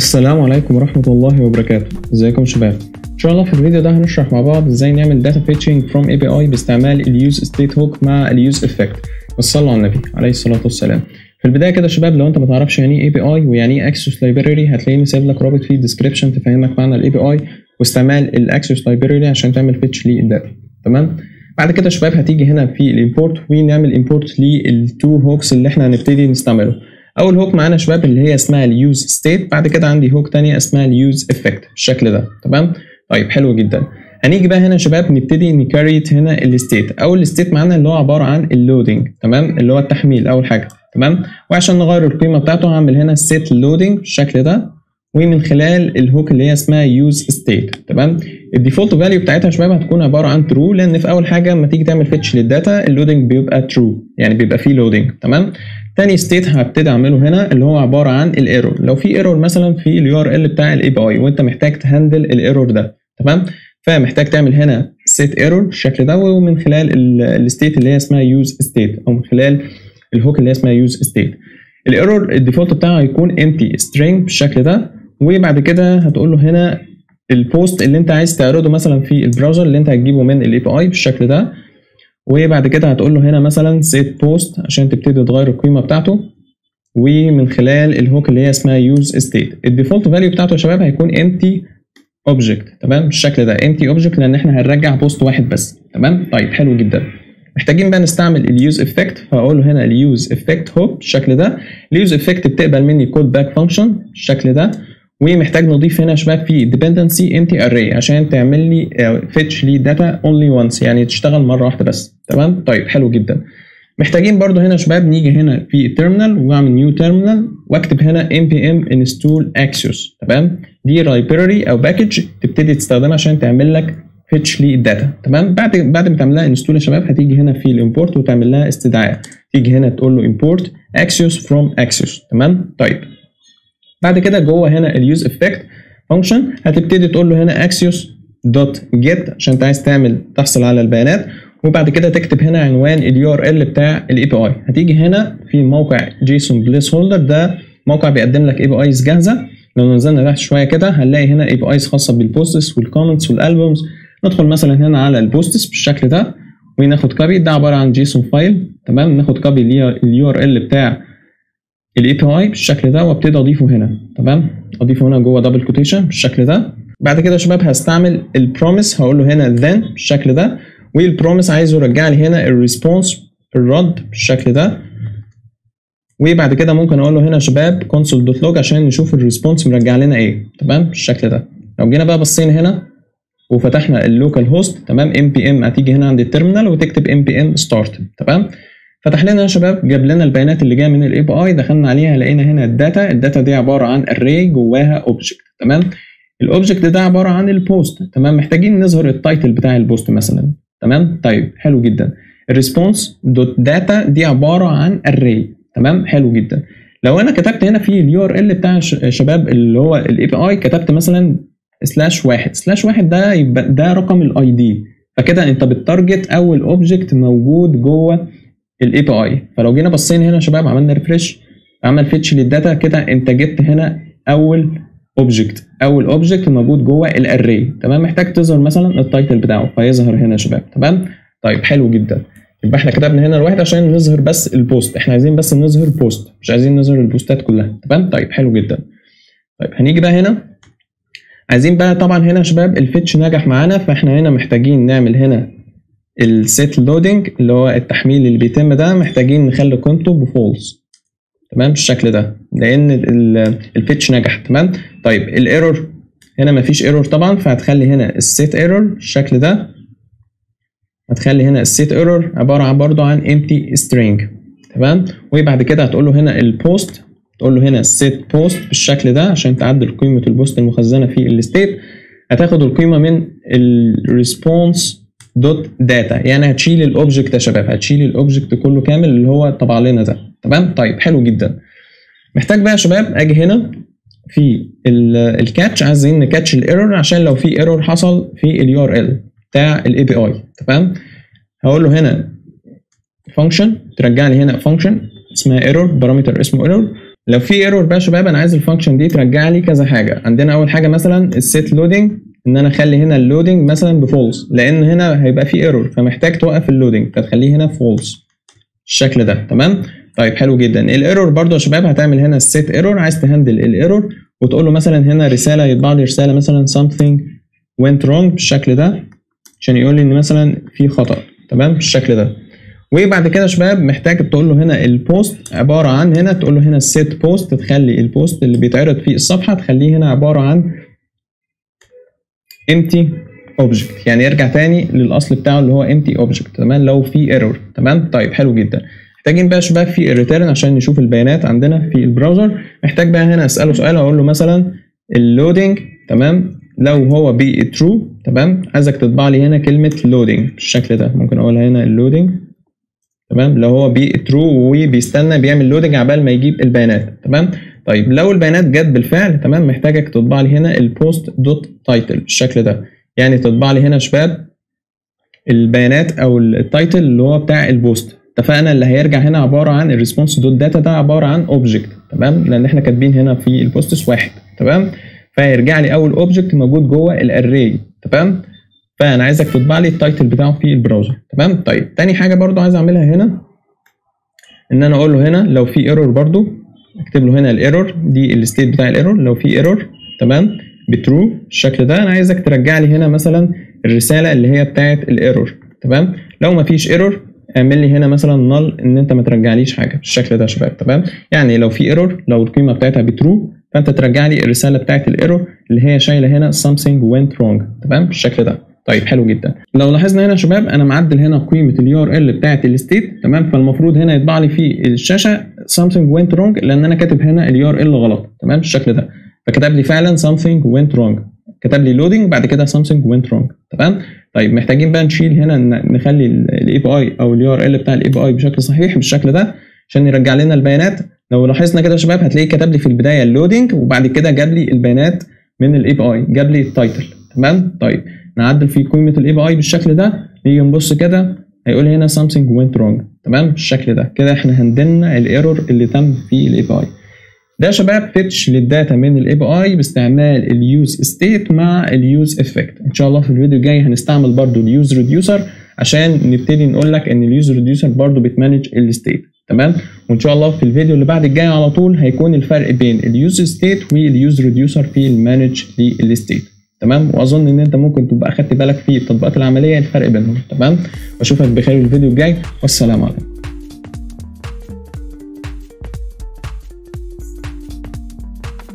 السلام عليكم ورحمة الله وبركاته ازيكم يا شباب ان شاء الله في الفيديو ده هنشرح مع بعض ازاي نعمل داتا فيتشنج فروم اي بي اي باستعمال اليوز ستيت هوك مع اليوز افكت وصلوا على النبي عليه الصلاة والسلام في البداية كده يا شباب لو انت ما تعرفش يعني ايه اي بي اي ويعني ايه اكسس لايبراري هتلاقيني سايب لك رابط في الديسكربشن تفهمك معنى الاي بي اي واستعمال الاكسس لايبراري عشان تعمل فيتش للداتا تمام بعد كده يا شباب هتيجي هنا في الامبورت ونعمل امبورت للتو هوكس اللي احنا هنبتدي نستعمله اول هوك معانا يا شباب اللي هي اسمها اليوز ستيت بعد كده عندي هوك تانية اسمها اليوز افكت بالشكل ده تمام طيب حلو جدا هنيجي بقى هنا يا شباب نبتدي نكريت هنا الستيت اول ستيت معانا اللي هو عباره عن اللودنج تمام اللي هو التحميل اول حاجه تمام وعشان نغير القيمه بتاعته هعمل هنا set لودنج بالشكل ده ومن خلال الهوك اللي هي اسمها يوز ستيت تمام الديفولت فاليو بتاعتها يا شباب هتكون عباره عن ترو لان في اول حاجه لما تيجي تعمل فيتش للداتا اللودنج بيبقى ترو يعني بيبقى فيه لودنج تمام تاني ستيت هبتدي اعمله هنا اللي هو عباره عن الايرور لو في ايرور مثلا في اليو ار ال بتاع الاي بي اي وانت محتاج تهندل الايرور ده تمام فمحتاج تعمل هنا set error بالشكل ده ومن خلال الستيت اللي هي اسمها use state او من خلال الهوك اللي هي اسمها use state الايرور الديفولت بتاعه هيكون empty string بالشكل ده وبعد كده هتقول له هنا البوست اللي انت عايز تعرضه مثلا في البراوزر اللي انت هتجيبه من الاي بي اي بالشكل ده وبعد كده هتقول له هنا مثلا set post عشان تبتدي تغير القيمه بتاعته ومن خلال الهوك اللي هي اسمها use state الديفولت فاليو بتاعته يا شباب هيكون empty object تمام بالشكل ده empty object لان احنا هنرجع بوست واحد بس تمام طيب حلو جدا محتاجين بقى نستعمل اليوز افكت فاقول له هنا اليوز افكت هوك بالشكل ده اليوز افكت بتقبل مني كود باك فانكشن بالشكل ده ومحتاج نضيف هنا يا شباب في dependency empty array عشان تعمل لي fetch لي data only once يعني تشتغل مره واحده بس تمام طيب حلو جدا محتاجين برضو هنا يا شباب نيجي هنا في التيرمينال واعمل نيو تيرمينال واكتب هنا npm install axios تمام دي لايبراري او باكج تبتدي تستخدمها عشان تعمل لك فيتش للداتا تمام بعد بعد ما تعمل لها انستول يا شباب هتيجي هنا في الامبورت وتعمل لها استدعاء تيجي هنا تقول له import axios from axios تمام طيب بعد كده جوه هنا اليوز افكت فانكشن هتبتدي تقول له هنا axios دوت جيت عشان انت عايز تعمل تحصل على البيانات وبعد كده تكتب هنا عنوان اليو ار ال بتاع الاي بي اي هتيجي هنا في موقع جيسون بليس هولدر ده موقع بيقدم لك اي بي ايز جاهزه لو نزلنا تحت شويه كده هنلاقي هنا اي بي ايز خاصه بالبوستس والكومنتس والالبومز ندخل مثلا هنا على البوستس بالشكل ده وناخد كوبي ده عباره عن جيسون فايل تمام ناخد كوبي اليو ار ال بتاع الاي بي اي بالشكل ده وابتدي اضيفه هنا تمام اضيفه هنا جوه دبل كوتيشن بالشكل ده بعد كده يا شباب هستعمل البروميس هقول له هنا then بالشكل ده والبروميس عايزه يرجع لي هنا الريسبونس الرد بالشكل ده وبعد كده ممكن اقول له هنا يا شباب console دوت لوج عشان نشوف الريسبونس مرجع لنا ايه تمام بالشكل ده لو جينا بقى بصينا هنا وفتحنا اللوكال هوست تمام ام بي ام هتيجي هنا عند التيرمينال وتكتب ام بي ام ستارت تمام فتح لنا يا شباب جاب لنا البيانات اللي جايه من الاي بي اي دخلنا عليها لقينا هنا الداتا الداتا دي عباره عن اري جواها اوبجكت تمام الاوبجكت ده عباره عن البوست تمام محتاجين نظهر التايتل بتاع البوست مثلا تمام طيب حلو جدا الريسبونس دوت داتا دي عباره عن اري تمام حلو جدا لو انا كتبت هنا في اليو ار ال بتاع شباب اللي هو الاي بي اي كتبت مثلا سلاش واحد سلاش واحد ده يبقى ده رقم الاي دي فكده انت بتارجت اول اوبجكت موجود جوه الاي بي اي فلو جينا بصينا هنا يا شباب عملنا ريفرش عمل فيتش للداتا كده انت جبت هنا اول اوبجكت اول اوبجكت موجود جوه الاري تمام محتاج تظهر مثلا التايتل بتاعه فيظهر هنا يا شباب تمام طيب حلو جدا يبقى احنا كتبنا هنا الواحد عشان نظهر بس البوست احنا عايزين بس نظهر بوست مش عايزين نظهر البوستات كلها تمام طيب حلو جدا طيب هنيجي بقى هنا عايزين بقى طبعا هنا يا شباب الفيتش نجح معانا فاحنا هنا محتاجين نعمل هنا السيت لودنج اللي هو التحميل اللي بيتم ده محتاجين نخلي قيمته بفولس تمام بالشكل ده لان الفيتش نجح تمام طيب الايرور هنا مفيش ايرور طبعا فهتخلي هنا السيت ايرور بالشكل ده هتخلي هنا السيت ايرور عباره عن برضو عن empty string تمام وبعد كده هتقول له هنا البوست تقول له هنا set post بالشكل ده عشان تعدل قيمه البوست المخزنه في الستيت هتاخد القيمه من الريسبونس دوت داتا يعني هتشيل الاوبجكت يا شباب هتشيل الاوبجكت كله كامل اللي هو طبع لنا ده تمام طيب حلو جدا محتاج بقى يا شباب اجي هنا في الكاتش عايزين نكاتش الايرور عشان لو في ايرور حصل في اليو ار ال بتاع الاي بي اي تمام هقول له هنا فانكشن ترجع لي هنا فانكشن اسمها ايرور بارامتر اسمه ايرور لو في ايرور بقى يا شباب انا عايز الفانكشن دي ترجع لي كذا حاجه عندنا اول حاجه مثلا السيت لودنج ان انا اخلي هنا اللودنج مثلا بفولس لان هنا هيبقى في ايرور فمحتاج توقف اللودنج فتخليه هنا فولس الشكل ده تمام طيب حلو جدا الايرور برضو يا شباب هتعمل هنا السيت ايرور عايز تهندل الايرور وتقول له مثلا هنا رساله يطبع لي رساله مثلا something went wrong بالشكل ده عشان يقول لي ان مثلا في خطا تمام بالشكل ده وبعد كده يا شباب محتاج تقول له هنا البوست عباره عن هنا تقول له هنا السيت بوست تخلي البوست اللي بيتعرض في الصفحه تخليه هنا عباره عن empty object يعني يرجع تاني للاصل بتاعه اللي هو empty object تمام لو في ايرور تمام طيب حلو جدا محتاجين بقى يا شباب في الريتيرن عشان نشوف البيانات عندنا في البراوزر محتاج بقى هنا اساله سؤال اقول له مثلا اللودنج تمام لو هو بي ترو تمام عايزك تطبع لي هنا كلمه لودنج بالشكل ده ممكن اقولها هنا اللودنج تمام لو هو بي ترو وبيستنى بيعمل لودنج عبال ما يجيب البيانات تمام طيب لو البيانات جت بالفعل تمام محتاجك تطبع لي هنا البوست دوت تايتل بالشكل ده يعني تطبع لي هنا يا شباب البيانات او التايتل اللي هو بتاع البوست اتفقنا اللي هيرجع هنا عباره عن الريسبونس دوت داتا ده عباره عن اوبجكت تمام لان احنا كاتبين هنا في البوستس واحد تمام فهيرجع لي اول اوبجكت موجود جوه الاري تمام فانا عايزك تطبع لي التايتل بتاعه في البراوزر تمام طيب تاني حاجه برضو عايز اعملها هنا ان انا اقول له هنا لو في ايرور برضو اكتب له هنا الايرور دي الستيت بتاع الايرور لو في ايرور تمام بترو بالشكل ده انا عايزك ترجع لي هنا مثلا الرساله اللي هي بتاعه الايرور تمام لو ما فيش ايرور اعمل لي هنا مثلا نل ان انت ما ترجعليش حاجه بالشكل ده يا شباب تمام يعني لو في ايرور لو القيمه بتاعتها بترو فانت ترجع لي الرساله بتاعت الايرور اللي هي شايله هنا something went wrong تمام بالشكل ده طيب حلو جدا لو لاحظنا هنا يا شباب انا معدل هنا قيمه اليو ار ال بتاعت الستيت تمام فالمفروض هنا يطبع لي في الشاشه something went wrong لان انا كاتب هنا اليو ار ال غلط تمام بالشكل ده فكتب لي فعلا something went wrong كتب لي loading بعد كده something went wrong تمام طيب محتاجين بقى نشيل هنا نخلي الاي بي اي او اليو ار ال بتاع الاي بي اي بشكل صحيح بالشكل ده عشان يرجع لنا البيانات لو لاحظنا كده يا شباب هتلاقيه كتب لي في البدايه اللودنج وبعد كده جاب لي البيانات من الاي بي اي جاب لي التايتل تمام طيب نعدل في قيمه الاي بي اي بالشكل ده نيجي نبص كده هيقول لي هنا something went wrong تمام بالشكل ده كده احنا هندلنا الايرور اللي تم في الاي بي اي ده يا شباب فيتش للداتا من الاي بي اي باستعمال اليوز ستيت مع اليوز افكت ان شاء الله في الفيديو الجاي هنستعمل برضو اليوز ريديوسر عشان نبتدي نقول لك ان اليوز ريديوسر برضو بتمانج الستيت تمام وان شاء الله في الفيديو اللي بعد الجاي على طول هيكون الفرق بين اليوز ستيت واليوز ريديوسر في المانج للستيت تمام واظن ان انت ممكن تبقى اخدت بالك في التطبيقات العمليه الفرق بينهم تمام واشوفك بخير الفيديو الجاي والسلام عليكم